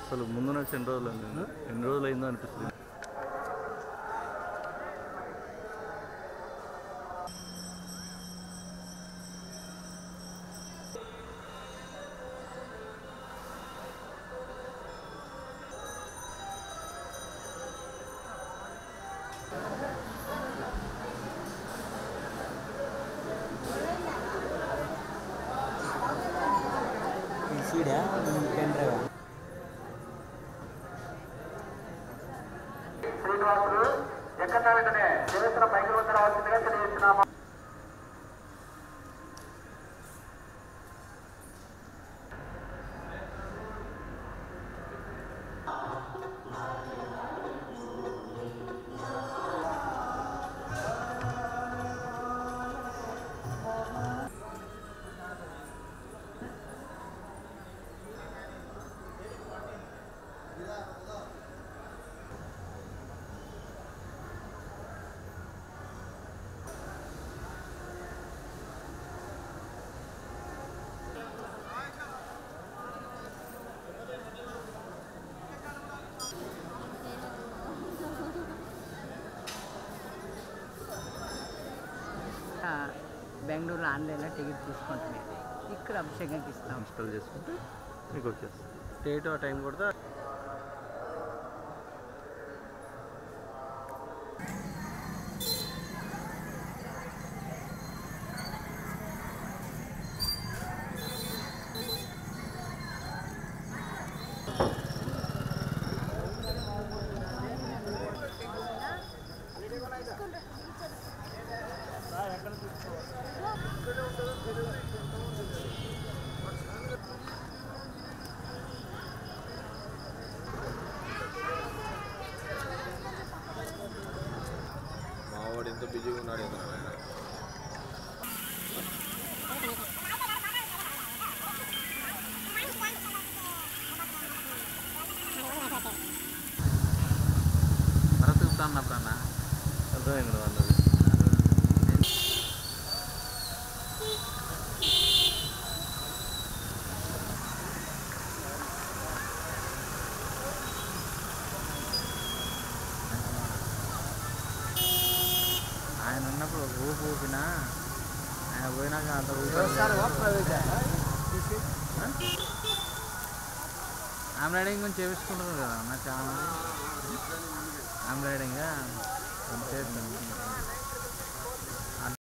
అసలు ముందు నుంచి ఎన్ని రోజులు అయింది ఎన్ని రోజులు అయిందో అనిపిస్తుంది సీడా పెన్ డ్రైవా శ్రీనివాసులు ఎక్కడ వెంటనే చేసిన పైకి రావాల్సిందిగా తెలియజేస్తున్నాము బెంగళూరులో ఆన్లైన్లో టికెట్ తీసుకుంటున్నాయి ఇక్కడ అభిషేకంకి ఇస్తాం ఇన్స్టాల్ చేసుకుంటే మీకు వచ్చేస్తుంది డేట్ ఆ టైం కూడా మావాడు ఎంత బిజీగా ఉన్నాడు ఏమో నాయన. బ్రతుకుతా ఉన్నప్పుడన్నా అర్థమైంది నువ్వు అన్నది ఆయన ఉన్నప్పుడు ఒక ఊపు ఊపినా ఆయన పోయినాక అంత ఊపి ఆమ్ రైడింగ్ కొంచెం చేపించుకుంటున్నారు కదా అన్న చాలా మంది ఆమ్ రైడింగ్ చేస్తాను